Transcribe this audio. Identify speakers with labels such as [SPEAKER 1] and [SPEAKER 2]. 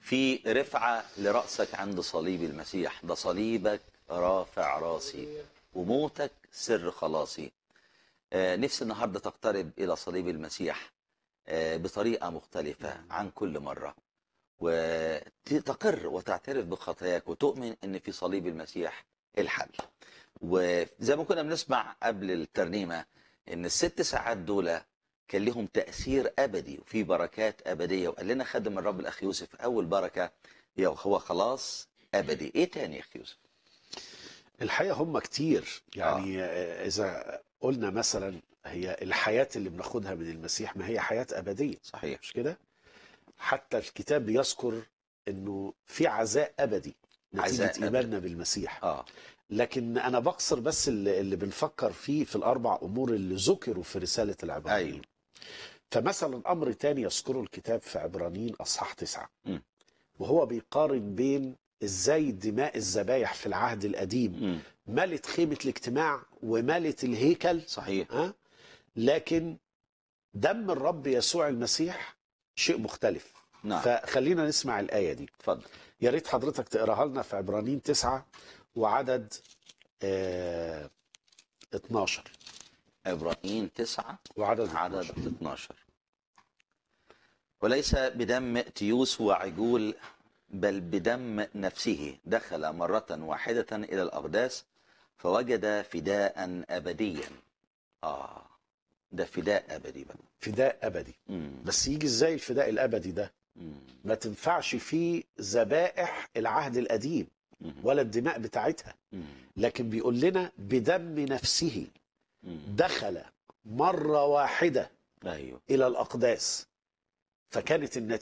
[SPEAKER 1] في رفعة لرأسك عند صليب المسيح ده صليبك رافع راسي وموتك سر خلاصي آه، نفسي النهاردة تقترب إلى صليب المسيح آه، بطريقة مختلفة عن كل مرة وتقر وتعترف بخطاياك وتؤمن ان في صليب المسيح الحل وزي ما كنا بنسمع قبل الترنيمه ان الست ساعات دول كان لهم تاثير ابدي وفي بركات ابديه وقال لنا خادم الرب الاخ يوسف اول بركه هي هو خلاص ابدي ايه تاني يا اخ يوسف
[SPEAKER 2] الحقيقه هم كتير يعني آه. اذا قلنا مثلا هي الحياه اللي بناخدها من المسيح ما هي حياه ابديه
[SPEAKER 1] صحيح
[SPEAKER 2] مش كده حتى الكتاب بيذكر انه في عزاء ابدي
[SPEAKER 1] عزاء
[SPEAKER 2] نتيجه
[SPEAKER 1] أبدي.
[SPEAKER 2] ايماننا بالمسيح
[SPEAKER 1] اه
[SPEAKER 2] لكن انا بقصر بس اللي, اللي بنفكر فيه في الاربع امور اللي ذكروا في رساله العبرانيين
[SPEAKER 1] أيوة.
[SPEAKER 2] فمثلا امر تاني يذكره الكتاب في عبرانيين اصحاح تسعة
[SPEAKER 1] مم.
[SPEAKER 2] وهو بيقارن بين ازاي دماء الذبايح في العهد القديم
[SPEAKER 1] مم.
[SPEAKER 2] ملت خيمه الاجتماع وملت الهيكل
[SPEAKER 1] صحيح
[SPEAKER 2] ها لكن دم الرب يسوع المسيح شيء مختلف
[SPEAKER 1] نعم
[SPEAKER 2] فخلينا نسمع الآية دي
[SPEAKER 1] اتفضل
[SPEAKER 2] يا ريت حضرتك تقراها لنا في عبرانيين تسعة وعدد آه 12
[SPEAKER 1] عبرانيين تسعة
[SPEAKER 2] وعدد
[SPEAKER 1] عدد
[SPEAKER 2] 12.
[SPEAKER 1] 12 وليس بدم تيوس وعجول بل بدم نفسه دخل مرة واحدة إلى الأقداس فوجد فداء أبديا آه ده فداء أبدي بقى
[SPEAKER 2] فداء أبدي
[SPEAKER 1] مم.
[SPEAKER 2] بس يجي ازاي الفداء الأبدي ده
[SPEAKER 1] مم.
[SPEAKER 2] ما تنفعش فيه ذبائح العهد القديم
[SPEAKER 1] مم.
[SPEAKER 2] ولا الدماء بتاعتها
[SPEAKER 1] مم.
[SPEAKER 2] لكن بيقول لنا بدم نفسه
[SPEAKER 1] مم.
[SPEAKER 2] دخل مرة واحدة
[SPEAKER 1] أيوه
[SPEAKER 2] إلى الأقداس فكانت النتيجة